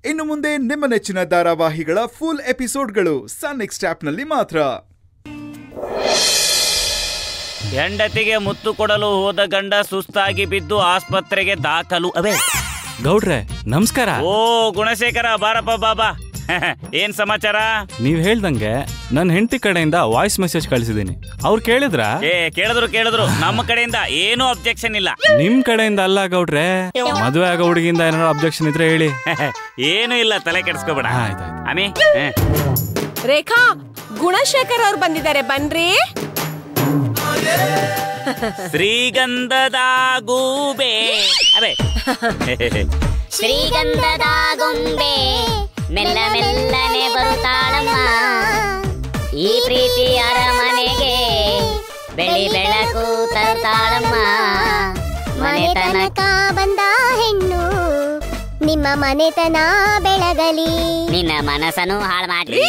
ಇನ್ನು ಮುಂದೆ ನಿಮ್ಮ ನೆಚ್ಚಿನ ಧಾರಾವಾಹಿಗಳ ಫುಲ್ ಎಪಿಸೋಡ್ಗಳು ಸನ್ ನೆಕ್ಸ್ಟ್ ಆಪ್ನಲ್ಲಿ ಮಾತ್ರ ಹೆಂಡತಿಗೆ ಮುತ್ತು ಕೊಡಲು ಹೋದ ಗಂಡ ಸುಸ್ತಾಗಿ ಬಿದ್ದು ಆಸ್ಪತ್ರೆಗೆ ದಾಖಲು ಅವೇ ಗೌಡ್ರೆ ನಮಸ್ಕಾರ ಓ ಗುಣಶೇಖರ ಬಾರಪ್ಪ ಬಾಬಾ ಏನ್ ಸಮಾಚಾರ ನೀವ್ ಹೇಳ್ದಂಗೆ ನನ್ನ ಹೆಂಡತಿ ಕಡೆಯಿಂದ ವಾಯ್ಸ್ ಮೆಸೇಜ್ ಕಳಿಸಿದೀನಿ ಅವ್ರು ಕೇಳಿದ್ರ ಏ ಕೇಳಿದ್ರು ಕೇಳಿದ್ರು ನಮ್ಮ ಕಡೆಯಿಂದ ಏನೂ ಅಬ್ಜೆಕ್ಷನ್ ಇಲ್ಲ ನಿಮ್ ಕಡೆಯಿಂದ ಅಲ್ಲ ಗೌಡ್ರೆ ಮದುವೆ ಆಗೋ ಹುಡುಗಿಯಿಂದ ಏನಾದ್ರು ಅಬ್ಜೆಕ್ಷನ್ ಇದ್ರೆ ಹೇಳಿ ಏನು ಇಲ್ಲ ತಲೆ ಕೆಡಿಸ್ಕೋಬೇಡ ಆಯ್ತಾಯ್ತು ಅಮಿ ಹ. ರೇಖಾ ಗುಣಶೇಖರ್ ಅವ್ರು ಬಂದಿದ್ದಾರೆ ಬನ್ರಿ ಶ್ರೀಗಂಧದ ಗೂಬೆ ಅದೇ ಶ್ರೀಗಂಧದ ಗೊಂಬೆ ಮೆಲ್ಲ ಮೆಲ್ಲನೆ ಬರುತ್ತಾಳಮ್ಮ ಈ ಪ್ರೀತಿ ಅರಮನೆಗೆ ಬೆಳಿ ಬೆಳಕು ತರುತ್ತಾಳಮ್ಮ ಮನೆತನಕ ಬಂದ ಹೆಣ್ಣು ನಿಮ್ಮ ಮನೆತನ ಬೆಳಗಲಿ ನಿನ್ನ ಮನಸ್ಸನ್ನು ಹಾಳು ಮಾಡ್ಲಿ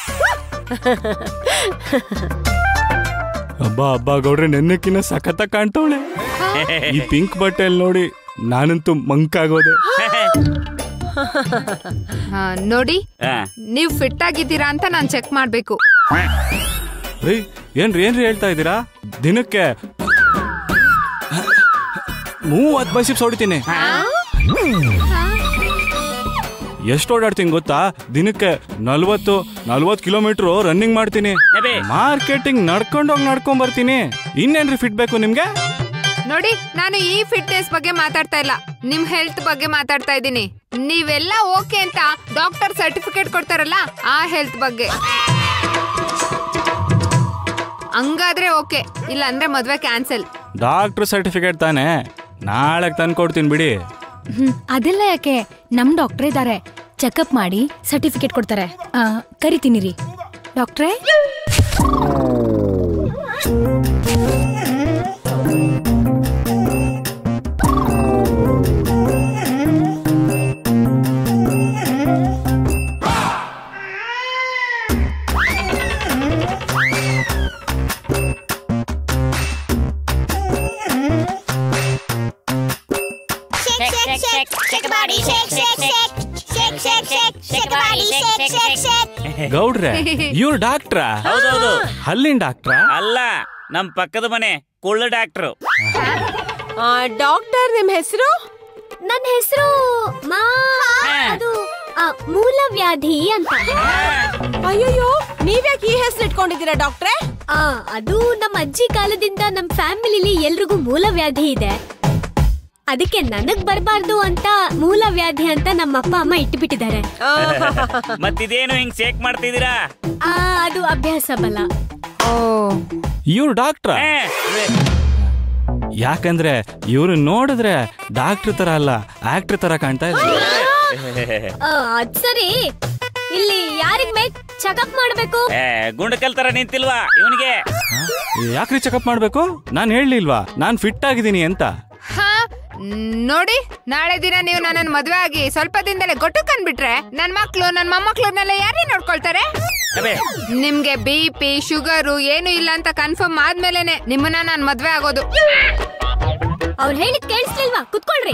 ಹಬ್ಬ ಹಬ್ಬ ಗೌಡ್ರೆ ನೆನ್ನಕ್ಕಿನ್ನ ಸಖತ್ತ ಕಾಣ್ತವಳೆ ಈ ಪಿಂಕ್ ಬಟ್ಟೆಲ್ ನೋಡಿ ನಾನಂತೂ ಮಂಕಾಗೋದೆ ಆ, ನೋಡಿ ಹ. ನೀವು ಫಿಟ್ ಆಗಿದ್ದೀರಾ ಅಂತ ನಾನು ಚೆಕ್ ಮಾಡ್ಬೇಕು ರೀ ಏನ್ರಿ ಏನ್ರಿ ಹೇಳ್ತಾ ಇದ್ದೀರಾ ದಿನಕ್ಕೆ ಮೂವತ್ತು ಬೈಸಿಪ್ಸ್ ಹೊಡಿತೀನಿ ಎಷ್ಟು ಓಡಾಡ್ತೀನಿ ಗೊತ್ತಾ ದಿನಕ್ಕೆ ನಲ್ವತ್ತು ನಲ್ವತ್ತು ಕಿಲೋಮೀಟರ್ ರನ್ನಿಂಗ್ ಮಾಡ್ತೀನಿ ಅಬೇ. ಮಾರ್ಕೆಟಿಂಗ್ ನಡ್ಕೊಂಡೋಗಿ ನಡ್ಕೊಂಡ್ ಬರ್ತೀನಿ ಇನ್ನೇನ್ರಿ ಫಿಟ್ ಬೇಕು ನಿಮ್ಗೆ ನೋಡಿ ನಾನು ಈ ಫಿಟ್ನೆಸ್ ಬಗ್ಗೆ ಮಾತಾಡ್ತಾ ಇಲ್ಲ ನಿಮ್ ಹೆಲ್ತ್ ಬಗ್ಗೆ ಮಾತಾಡ್ತಾ ಇದ್ದೀನಿ ನೀವೆಲ್ಲ ಓಕೆ ಅಂತ ಡಾಕ್ಟರ್ ಸರ್ಟಿಫಿಕೇಟ್ ಕೊಡ್ತಾರಲ್ಲ ಆ ಹೆಲ್ತ್ ಬಗ್ಗೆ ಹಂಗಾದ್ರೆ ಓಕೆ ಇಲ್ಲ ಅಂದ್ರೆ ಮದ್ವೆ ಕ್ಯಾನ್ಸಲ್ ಡಾಕ್ಟರ್ ಸರ್ಟಿಫಿಕೇಟ್ ತಾನೆ ನಾಳೆ ತಂದು ಕೊಡ್ತೀನಿ ಬಿಡಿ ಹ್ಮ್ ಅದೆಲ್ಲ ಯಾಕೆ ನಮ್ ಡಾಕ್ಟರ್ ಇದ್ದಾರೆ ಚೆಕಪ್ ಮಾಡಿ ಸರ್ಟಿಫಿಕೇಟ್ ಕೊಡ್ತಾರೆ ಆ, ಕರಿತೀನಿ ರೀ ಡಾಕ್ಟ್ರೇ Shake, shake, shake, shake a body, shake, shake, shake, shake, shake, shake, shake a body, shake, shake, shake. ಗೌಡ್ರೆ ಇವ್ರು ಡಾಕ್ಟ್ರಾ ಹೌದೌದು ಹಲ್ಲಿನ ಡಾಕ್ಟ್ರಾ ಅಲ್ಲ ನಮ್ ಪಕ್ಕದ ಮನೆ ಕುಳ್ಳ ಡಾಕ್ಟ್ರು ಡಾಕ್ಟರ್ ನಿಮ್ ಹೆಸರು ನನ್ನ ಹೆಸರು ಮಾ ಅದು ಆ, ಮೂಲವ್ಯಾಧಿ ಅಂತ ಅಯ್ಯಯ್ಯೋ ನೀವ್ಯಾಕೆ ಈ ಹೆಸರು ಇಟ್ಕೊಂಡಿದ್ದೀರಾ ಡಾಕ್ಟ್ರೆ ಆ, ಅದು ನಮ್ಮ ಅಜ್ಜಿ ಕಾಲದಿಂದ ನಮ್ಮ ಫ್ಯಾಮಿಲಿಲಿ ಎಲ್ರಿಗೂ ಮೂಲವ್ಯಾಧಿ ಇದೆ ಅದಕ್ಕೆ ನನಗ್ ಬರಬಾರ್ದು ಅಂತ ಮೂಲವ್ಯಾಧಿ ಅಂತ ನಮ್ಮ ಅಪ್ಪ ಅಮ್ಮ ಇಟ್ಟುಬಿಟ್ಟಿದ್ದಾರೆ ಮತ್ತಿದೇನು ಹಿಂಗ್ ಶೇಕ್ ಮಾಡ್ತಿದ್ದೀರಾ ಆ, ಅದು ಅಭ್ಯಾಸ ಬಲ ಓ ಇವ್ರು ಡಾಕ್ಟ್ರಾ ಹ. ಯಾಕಂದ್ರೆ ಇವ್ರು ನೋಡಿದ್ರೆ ಡಾಕ್ಟರ್ ತರ ಅಲ್ಲ ಆಕ್ಟರ್ ತರ ಕಾಣ್ತಾ ಇದ್ರು ಆ, ಅದ್ ಸರಿ ಇಲ್ಲಿ ಯಾರಿಗ್ ಮೇಕ್ ಚೆಕಪ್ ಮಾಡ್ಬೇಕು ಏ ಗುಂಡಕಲ್ ತರ ನಿಂತಿಲ್ವಾ ಇವನಿಗೆ ಯಾಕ್ರಿ ಚೆಕಪ್ ಮಾಡ್ಬೇಕು ನಾನ್ ಹೇಳಲಿಲ್ವಾ ನಾನ್ ಫಿಟ್ ಆಗಿದ್ದೀನಿ ಅಂತ ಹಾ ನೋಡಿ ನಾಳೆ ದಿನ ನೀವು ನನ್ನನ್ನು ಮದ್ವೆ ಆಗಿ ಸ್ವಲ್ಪ ದಿನದಲ್ಲೇ ಗೊಟ್ಟು ಕಂಡ್ಬಿಟ್ರೆ ನನ್ ಮಕ್ಳು ನನ್ ಮೊಮ್ಮಕ್ಳನ್ನೆಲ್ಲ ಯಾರೇ ನೋಡ್ಕೊಳ್ತಾರೆ ಅಬೇ ನಿಮ್ಗೆ ಬಿ ಪಿ ಶುಗರು ಏನು ಇಲ್ಲ ಅಂತ ಕನ್ಫರ್ಮ್ ಆದ್ಮೇಲೆನೆ ನಿಮ್ಮನ್ನ ನಾನ್ ಮದ್ವೆ ಆಗೋದು ಅವ್ರು ಹೇಳಿದ್ ಕೇಳಿಸ್ಲಿಲ್ವಾ ಕುತ್ಕೊಳ್ರಿ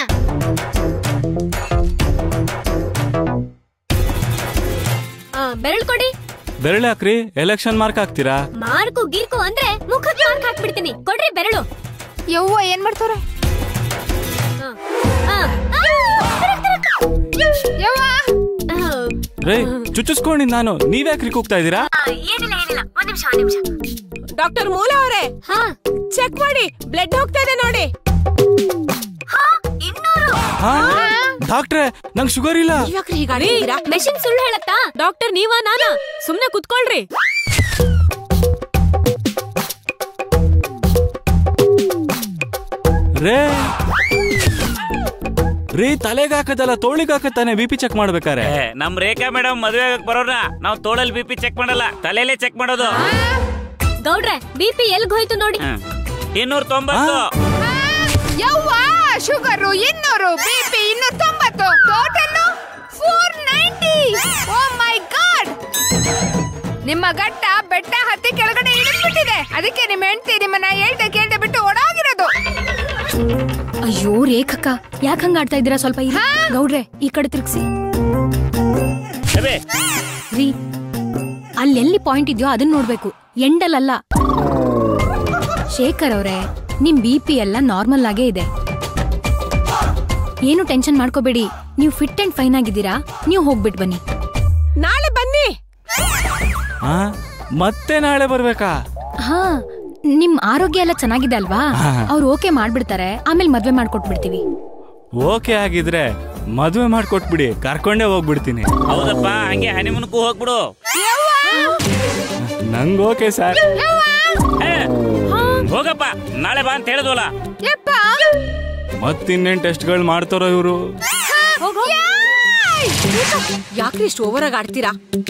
ಆ, ಬೆರಳು ಕೊಡಿ ಬೆರಳು ಹಾಕ್ರಿ ಎಲೆಕ್ಷನ್ ಮಾರ್ಕ್ ಹಾಕ್ತೀರಾ ಮಾರ್ಕು ಗೀರ್ಕು ಅಂದ್ರೆ ಮುಖದ ಮಾರ್ಕ್ ಹಾಕ್ಬಿಡ್ತೀನಿ ಕೊಡ್ರಿ ಬೆರಳು ಯವ್ವ ಏನ್ ಮಾಡ್ತಾರೆ ಆ, ಆ, ಆ, ತಿರುಗ್, ತಿರುಗ್. ಯವ್ವ ಆ, ರೇ ಚುಚ್ಚಿಸ್ಕೊಂಡಿ ನಾನು ನೀವ್ಯಾಕ್ರಿ ಕೂಗ್ತಾ ಇದ್ದೀರಾ ಆ, ಏನಿಲ್ಲ ಏನಿಲ್ಲ ಒಂದ್ ನಿಮಿಷ ಒಂದ್ ನಿಮಿಷ ಡಾಕ್ಟರ್ ಮೂಲ ಅವರೇ ಹಾ ಚೆಕ್ ಮಾಡಿ ಬ್ಲಡ್ ಹೋಗ್ತಾ ಇದೆ ನೋಡಿ ಹಾ ಇನ್ನೂರು ಹಾ ಡಾಕ್ಟ್ರೆ ನಂಗ್ ಶುಗರ್ ಇಲ್ಲ ಇವಾಗ್ರಿ ಹೀಗಾಡಿದ್ದೀರಾ ಮೆಷಿನ್ ಸುಳ್ಳು ಹೇಳತ್ತಾ ಡಾಕ್ಟರ್ ನೀವಾ ನಾನಾ ಸುಮ್ನೆ ಕುತ್ಕೊಳ್ರಿ ರೇ ರೀ ತಲೆಗೆ ಹಾಕದಲ್ಲ ತೋಳಿಗೆ ಹಾಕತ್ತಾನೆ ಬಿ ಪಿ ಚೆಕ್ ಮಾಡ್ಬೇಕಾರೆ ಏ, ನಮ್ ರೇಖಾ ಮೇಡಮ್ ಮದ್ವೆ ಆಗಕ್ ಬರೋಣ ನಾವು ತೋಳಲ್ ಬಿ ಪಿ ಚೆಕ್ ಮಾಡಲ್ಲ ತಲೆಯಲ್ಲೇ ಚೆಕ್ ಮಾಡೋದು ಗೌಡ್ರೆ ಬಿ ಪಿ ಎಲ್ಗ್ ಹೋಯ್ತು ನೋಡಿ ಹ. ಇನ್ನೂರ ತೊಂಬತ್ತು ಯವ್ವ ಶುಗರು ಇನ್ನೂರು ಬಿ ಪಿ ಇನ್ನೂರ ತೊಂಬತ್ತು total four ninety oh my god ನಿಮ್ಮ ಗಟ್ಟ ಬೆಟ್ಟ ಹತ್ತಿ ಕೆಳಗಡೆ ಇಳಿದ್ಬಿಟ್ಟಿದೆ ಅದಕ್ಕೆ ನಿಮ್ಮ ಹೆಂಡತಿ ನಿಮ್ಮನ್ನ ಹೇಳ್ದೆ ಕೇಳ್ದೆ ಬಿಟ್ಟು ಓಡೋಗಿರೋದು ಅಯ್ಯೋ ರೇಖಕ್ಕ ಯಾಕೆ ಹಂಗ ಆಡ್ತಾ ಇದ್ದೀರಾ ಸ್ವಲ್ಪ ಇರಿ. ಗೌಡ್ರೆ ಈ ಕಡೆ ತಿರ್ಗ್ಸಿ ಅಬೇ ರೀ ಅಲ್ಲೆಲ್ಲಿ ಪಾಯಿಂಟ್ ಇದೆಯೋ ಅದನ್ನ ನೋಡ್ಬೇಕು ಎಂಡಲಲ್ಲ ಶೇಖರ್ ಅವರೇ ನಿಮ್ ಬಿ ಪಿ ಎಲ್ಲ ನಾರ್ಮಲ್ ಆಗೇ ಇದೆ ಏನು ಟೆನ್ಷನ್ ಮಾಡ್ಕೋಬೇಡಿ ನೀವು ಫಿಟ್ ಅಂಡ್ ಫೈನ್ ಆಗಿದ್ದೀರಾ ನೀವು ಹೋಗ್ಬಿಟ್ ಬನ್ನಿ ನಾಳೆ ಬನ್ನಿ ಹಾ ಮತ್ತೆ ನಾಳೆ ಬರ್ಬೇಕಾ ಹಾ ನಿಮ್ ಆರೋಗ್ಯ ಎಲ್ಲ ಚೆನ್ನಾಗಿದೆ ಅಲ್ವಾ ಅವ್ರು ಓಕೆ ಮಾಡ್ಬಿಡ್ತಾರೆ ಆಮೇಲೆ ಮದ್ವೆ ಮಾಡ್ಕೊಟ್ಬಿಡ್ತೀವಿ ಓಕೆ ಆಗಿದ್ರೆ ಮದುವೆ ಮಾಡ್ಕೊಟ್ಬಿಡಿ ಕರ್ಕೊಂಡೇ ಹೋಗ್ಬಿಡ್ತೀನಿ ಹೌದಪ್ಪ ಹಂಗೆ ಹನಿಮುನ್ಕು ಹೋಗ್ಬಿಡು ನಂಗ್ ಓಕೆ ಸರ್ ಏ, ಹೋಗಪ್ಪ ನಾಳೆ ಬಾ ಅಂತ ಹೇಳಿದ್ವಲ್ಲ ಯಪ್ಪ ಮತ್ತಿನ್ನೇನ್ ಟೆಸ್ಟ್ಗಳು ಮಾಡ್ತಾರೋ ಇವರು ಯಾಕ್ರಿ ಇಷ್ಟು ಓವರ್ ಆಗಿ ಆಡ್ತೀರಾ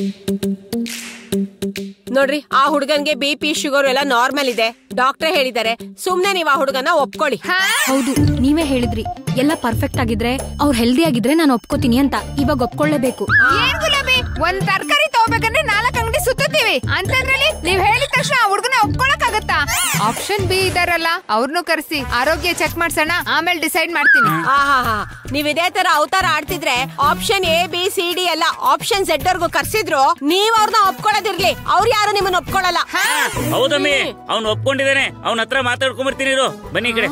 ನೋಡ್ರಿ ಆ ಹುಡುಗನ್ಗೆ ಬಿ ಪಿ ಶುಗರ್ ಎಲ್ಲ ನಾರ್ಮಲ್ ಇದೆ ಡಾಕ್ಟರ್ ಹೇಳಿದ್ದಾರೆ ಸುಮ್ನೆ ನೀವ್ ಆ ಹುಡುಗನ ಒಪ್ಕೊಳ್ಳಿ ಹೌದು ನೀವೇ ಹೇಳಿದ್ರಿ ಎಲ್ಲ ಪರ್ಫೆಕ್ಟ್ ಆಗಿದ್ರೆ ಅವ್ರು ಹೆಲ್ದಿ ಆಗಿದ್ರೆ ನಾನು ಒಪ್ಕೋತೀನಿ ಅಂತ ಇವಾಗ ಒಪ್ಕೊಳ್ಳೇಬೇಕು ಏನ್ ಗುಲಾಬಿ ಒಂದ್ ತರಕಾರಿ ತಗೋಬೇಕಂದ್ರೆ ನಾಲ್ಕ್ ಅಂಗಡಿ ಸುತ್ತೀವಿ ಅಂತಂದ್ರಲ್ಲಿ ನೀವ್ ಹೇಳಿದ ತಕ್ಷಣ ಆ ಹುಡ್ಗನ ಒಪ್ಕೊಳಕ್ ಆಗತ್ತಾ ಆಪ್ಷನ್ ಬಿ ಇದಾರಲ್ಲ ಅವ್ರನ್ನು ಕರ್ಸಿ ಆರೋಗ್ಯ ಚೆಕ್ ಮಾಡ್ಸೋಣ ಆಮೇಲೆ ಡಿಸೈಡ್ ಮಾಡ್ತೀನಿ ಆಹಾ ನೀವ್ ಇದೇ ತರ ಅವತಾರ ಆಡ್ತಿದ್ರೆ option A B C D ಎಲ್ಲ ಆಪ್ಷನ್ ಝೆಡ್ ವರ್ಗು ಕರ್ಸಿದ್ರು ನೀವ್ ಅವ್ರನ್ನ ಒಪ್ಕೊಳ್ಳೋದಿರ್ಲಿ ಅವ್ರು ಯಾರು ನಿಮ್ಮನ್ನ ಒಪ್ಕೊಳ್ಳಲ್ಲ ಹೌದಮ್ಮಿ ಅವ್ನು ಒಪ್ಕೊಂಡಿದ್ದಾನೆ ಅವನ ಹತ್ರ ಮಾತಾಡ್ಕೊಂಬರ್ತೀನಿ ಇರು ಬನ್ನಿ ಈ ಕಡೆ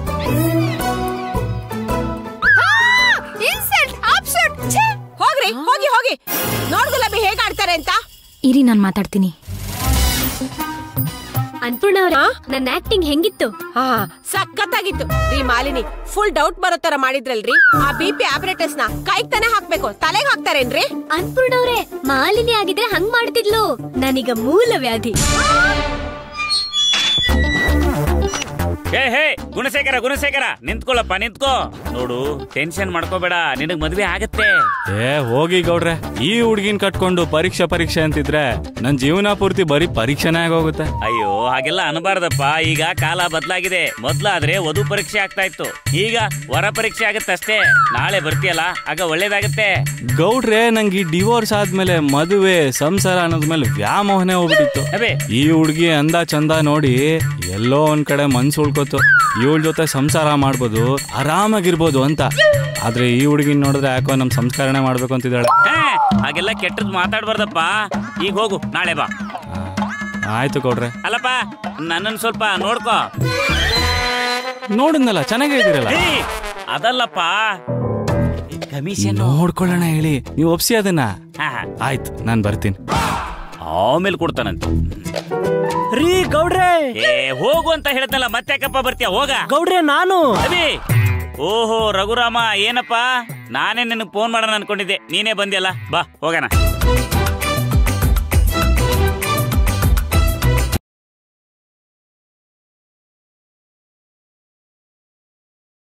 ಇನ್ಸಲ್ಟ್ ಅಪ್ಸೆಟ್ ಹೋಗ್ರಿ ಹೋಗಿ ಹೋಗಿ ನೋಡ್ ಗುಲಾಬಿ ಹೇಗ್ ಆಡ್ತಾರೆ ಅಂತ ಇರಿ ನಾನು ಮಾತಾಡ್ತೀನಿ ಅನ್ಪೂರ್ಣ ಅವ್ರ ನನ್ನ ಆಕ್ಟಿಂಗ್ ಹೆಂಗಿತ್ತು ಹಾ ಸಖತ್ತಾಗಿತ್ತು ರೀ ಮಾಲಿನಿ ಫುಲ್ ಡೌಟ್ ಬರೋ ತರ ಮಾಡಿದ್ರಲ್ರಿ ಆ ಬಿ ಪಿ ಆಪರೇಟರ್ಸ್ ನ ಕೈಗ್ ತಾನೇ ಹಾಕ್ಬೇಕು ತಲೆಗ್ ಹಾಕ್ತಾರೇನ್ರಿ ಅನ್ಪೂರ್ಣ ಅವ್ರೆ ಮಾಲಿನಿ ಆಗಿದ್ರೆ ಹಂಗ್ ಮಾಡ್ತಿದ್ಲು ನಾನೀಗ ಮೂಲ ವ್ಯಾಧಿ ಏ ಹೇ ಗುಣಶೇಖರ ಗುಣಶೇಖರ ನಿಂತ್ಕೊಳ್ಳಪ್ಪ ನಿಂತ್ಕೋ ನೋಡು ಟೆನ್ಷನ್ ಮಾಡ್ಕೋಬೇಡ ನಿನಗ್ ಮದ್ವೆ ಆಗತ್ತೆ ಏ ಹೋಗಿ ಗೌಡ್ರೆ ಈ ಹುಡ್ಗಿನ್ ಕಟ್ಕೊಂಡು ಪರೀಕ್ಷೆ ಪರೀಕ್ಷೆ ಅಂತಿದ್ರೆ ನನ್ ಜೀವನ ಪೂರ್ತಿ ಬರೀ ಪರೀಕ್ಷೆನೇ ಆಗೋಗುತ್ತೆ ಅಯ್ಯೋ ಹಾಗೆಲ್ಲ ಅನ್ಬಾರ್ದಪ್ಪ ಈಗ ಕಾಲ ಬದಲಾಗಿದೆ ಮೊದ್ಲಾದ್ರೆ ವಧು ಪರೀಕ್ಷೆ ಆಗ್ತಾ ಇತ್ತು ಈಗ ವರ ಪರೀಕ್ಷೆ ಆಗತ್ತಷ್ಟೇ ನಾಳೆ ಬರ್ತೀಯಲ್ಲ ಆಗ ಒಳ್ಳೇದಾಗತ್ತೆ ಗೌಡ್ರೆ ನಂಗೆ ಈ ಡಿವೋರ್ಸ್ ಆದ್ಮೇಲೆ ಮದುವೆ ಸಂಸಾರ ಅನ್ನೋದ್ಮೇಲೆ ವ್ಯಾಮೋಹನೆ ಹೋಗ್ಬಿಟ್ಟಿತ್ತು ಅಬೇ ಈ ಹುಡ್ಗಿ ಅಂದ ಚಂದ ನೋಡಿ ಎಲ್ಲೋ ಒಂದ್ ಕಡೆ ಮನ್ಸು ಉಳ್ಕೋತು ಇವಳ ಜೊತೆ ಸಂಸಾರ ಮಾಡ್ಬೋದು ಆರಾಮಾಗಿರ್ಬೋದು ಅಂತ ಆದ್ರೆ ಈ ಹುಡುಗಿನ ನೋಡಿದ್ರೆ ಯಾಕೋ ನಮ್ ಸಂಸ್ಕರಣೆ ಮಾಡ್ಬೇಕು ಅಂತಿದ್ದಾಳೆ ಹೇ, ಹಾಗೆಲ್ಲ ಕೆಟ್ಟದ್ ಮಾತಾಡ್ಬಾರ್ದಪ್ಪ ಈಗ ಹೋಗು ನಾಳೆ ಬಾ ಆ, ಆಯ್ತು ಗೌಡ್ರೆ ಅಲ್ಲಪ್ಪ ನನ್ನನ್ ಸ್ವಲ್ಪ ನೋಡ್ಕೋ ನೋಡಿದ್ನಲ್ಲ ಚೆನ್ನಾಗೇ ಇದ್ದೀರಲ್ಲ ಹೇ, ಅದಲ್ಲಪ್ಪ ಕಮಿಷನ್ ನೋಡ್ಕೊಳ್ಳೋಣ ಹೇಳಿ ನೀವು ಒಪ್ಸಿ ಅದನ್ನ ಹಾ ಆಯ್ತು ನಾನ್ ಬರ್ತೀನಿ ಆಮೇಲೆ ಕೊಡ್ತಾನಂತೆ ರೀ ಗೌಡ್ರೆ ಏ ಹೋಗು ಅಂತ ಹೇಳ್ತಲ್ಲ ಮತ್ತೆ ಯಾಕಪ್ಪ ಬರ್ತೀಯ ಹೋಗ ಗೌಡ್ರೆ ನಾನು ಅಭಿ ಓಹೋ ರಘುರಾಮ ಏನಪ್ಪ ನಾನೇ ನಿನಗೆ ಫೋನ್ ಮಾಡೋಣ ಅನ್ಕೊಂಡಿದ್ದೆ ನೀನೇ ಬಂದಿಯಲ್ಲ ಬಾ ಹೋಗೋಣ